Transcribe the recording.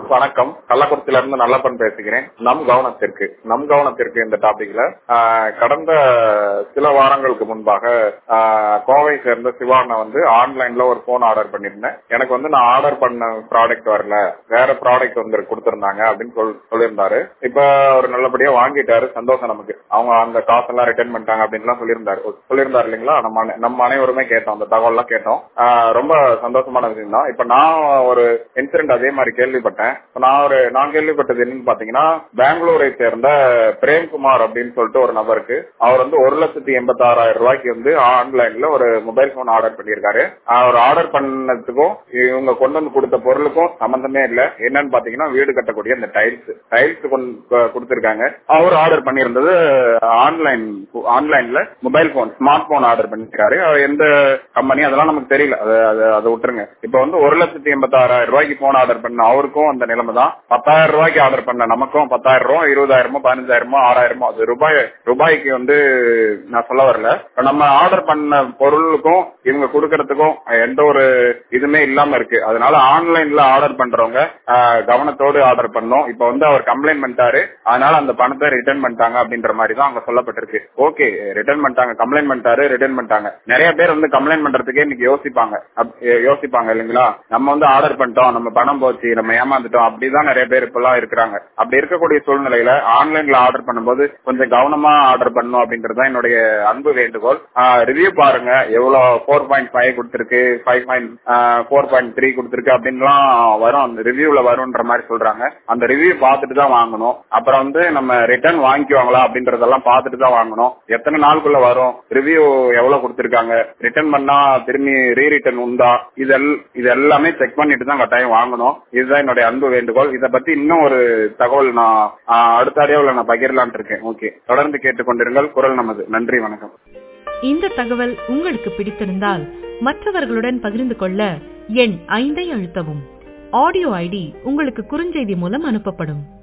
வணக்கம் கள்ளக்குறிச்சியில இருந்து நல்லப்பன் பேசுகிறேன் நம் கவனத்திற்கு நம் கவனத்திற்கு இந்த டாபிக்ல ஆஹ், கடந்த சில வாரங்களுக்கு முன்பாக ஆஹ், கோவை சேர்ந்த சிவானா வந்து ஆன்லைன்ல ஒரு போன் ஆர்டர் பண்ணிருந்தேன் எனக்கு வந்து நான் ஆர்டர் பண்ண ப்ராடக்ட் வரல வேற ப்ராடக்ட் வந்து கொடுத்திருந்தாங்க அப்படின்னு சொல் சொல்லியிருந்தாரு இப்ப அவர் நல்லபடியா வாங்கிட்டாரு சந்தோஷம் நமக்கு அவங்க அந்த காசெல்லாம் ரிட்டர்ன் பண்ணிட்டாங்க அப்படின்லாம் சொல்லியிருந்தாரு சொல்லியிருந்தாரு இல்லைங்களா நம்ம அனை- நம்ம அனைவருமே கேட்டோம் அந்த தகவல் எல்லாம் கேட்டோம் ஆஹ், ரொம்ப சந்தோஷமான விஷயம் தான் இப்ப நான் ஒரு இன்சிடென்ட் அதே மாதிரி கேள்விப்பட்டேன் இப்ப நான் ஒரு நான் கேள்விப்பட்டது என்னன்னு பாத்தீங்கன்னா பெங்களூரை சேர்ந்த பிரேம்குமார் அப்படின்னு சொல்லிட்டு ஒரு நபருக்கு அவர் வந்து ஒரு லட்சத்தி எண்பத்தி ஆறாயிரம் ரூபாய்க்கு வந்து ஆன்லைன்ல ஒரு மொபைல் போன் ஆர்டர் பண்ணியிருக்காரு அவர் ஆர்டர் பண்ணதுக்கும் இவங்க கொண்டு வந்து கொடுத்த பொருளுக்கும் சம்பந்தமே இல்ல என்னன்னு பாத்தீங்கன்னா வீடு கட்டக்கூடிய இந்த டைல்ஸ் டைல்ஸ் கொடுத்திருக்காங்க அவர் ஆர்டர் பண்ணியிருந்தது ஆன்லைன் ஆன்லைன்ல mobile phone smartphone order பண்ணிருக்காரு அவர் எந்த கம்பெனி அதெல்லாம் நமக்கு தெரியல அது அது- அதை விட்டுருங்க இப்ப வந்து ஒரு லட்சத்தி எண்பத்தி ஆறாயிரம் ரூபாய்க்கு போன் ஆர்டர் பண்ண அவருக்கும் அந்த நிலைமை தான் பத்தாயிரம் ரூபாய்க்கு ஆர்டர் பண்ண நமக்கும் பத்தாயிரம் ரூபாய் இருபதாயிரமோ பதினஞ்சாயிரமோ ஆறாயிரமோ அது ரூபாய் ரூபாய்க்கு வந்து நான் சொல்ல வரல இப்ப நம்ம ஆர்டர் பண்ண பொருளுக்கும் இவங்க கொடுக்கறதுக்கும் எந்த ஒரு இதுமே இல்லாம இருக்கு அதனால ஆன்லைன்ல ஆர்டர் பண்றவங்க ஆஹ், கவனத்தோடு ஆர்டர் பண்ணோம் இப்ப வந்து அவர் கம்ப்ளைண்ட் பண்ணிட்டாரு அதனால அந்த பணத்தை ரிட்டர்ன் பண்ணிட்டாங்க அப்படின்ற மாதிரி தான் அங்க சொல்லப்பட்டிருக்கு ஓகே ரிட்டர்ன் பண்ணிட்டாங்க கம்ப்ளைண்ட் பண்ணிட்டாரு ரிட்டர்ன் பண்ணிட்டாங்க நிறைய பேர் வந்து கம்ப்ளைண்ட் பண்றதுக்கே இன்னைக்கு யோசிப்பாங்க அப்- யோசிப்பாங்க இல்லைங்களா நம்ம வந்து ஆர்டர் பண்ணிட்டோம் நம்ம பணம் போச்சு நம்ம ஏமாந்துட்டோம் அப்படிதான் நிறைய பேர் இப்பெல்லாம் இருக்கிறாங்க அப்படி இருக்கக்கூடிய சூழ்நிலையில ஆன்லைன்ல ஆர்டர் பண்ணும்போது கொஞ்சம் கவனமா ஆர்டர் பண்ணணும் அப்படின்றது தான் என்னுடைய அன்பு வேண்டுகோள் ரிவ்யூ பாருங்க எவ்வளவு ஃபோர் பாயிண்ட் ஃபைவ் கொடுத்திருக்கு five point four point three கொடுத்திருக்கு அப்படின்லாம் வரும் அந்த ரிவ்யூல வரும்ன்ற மாதிரி சொல்றாங்க அந்த ரிவ்யூ பார்த்துட்டு தான் வாங்கணும் அப்புறம் வந்து நம்ம ரிட்டர்ன் வாங்கிக்குவாங்களா அப்படின்றதெல்லாம் பார்த்துட்டு தான் வாங்கணும் எத்தனை நாளுக்குள்ள வரும் ரிவ்யூ எவ்வளவு கொடுத்திருக்காங்க ரிட்டர்ன் பண்ணா திரும்பி ரீ ரிட்டர்ன் உண்டா இதெல் இது எல்லாமே செக் பண்ணிட்டு தான் கட்டாயம் வாங்கணும் இதுதான் என்னுடைய அன்பு வேண்டுகோள் இதை பத்தி இன்னும் ஒரு தகவல் நான் ஆஹ், அடுத்த அடியாவில் நான் பகிரலான் இருக்கேன் ஓகே தொடர்ந்து கேட்டுக்கொண்டிருங்கள் குரல் நமது நன்றி வணக்கம் இந்த தகவல் உங்களுக்கு பிடித்திருந்தால் மற்றவர்களுடன் பகிர்ந்து கொள்ள எண் ஐந்தை அழுத்தவும் ஆடியோ ஐடி உங்களுக்கு குறுஞ்செய்தி மூலம் அனுப்பப்படும்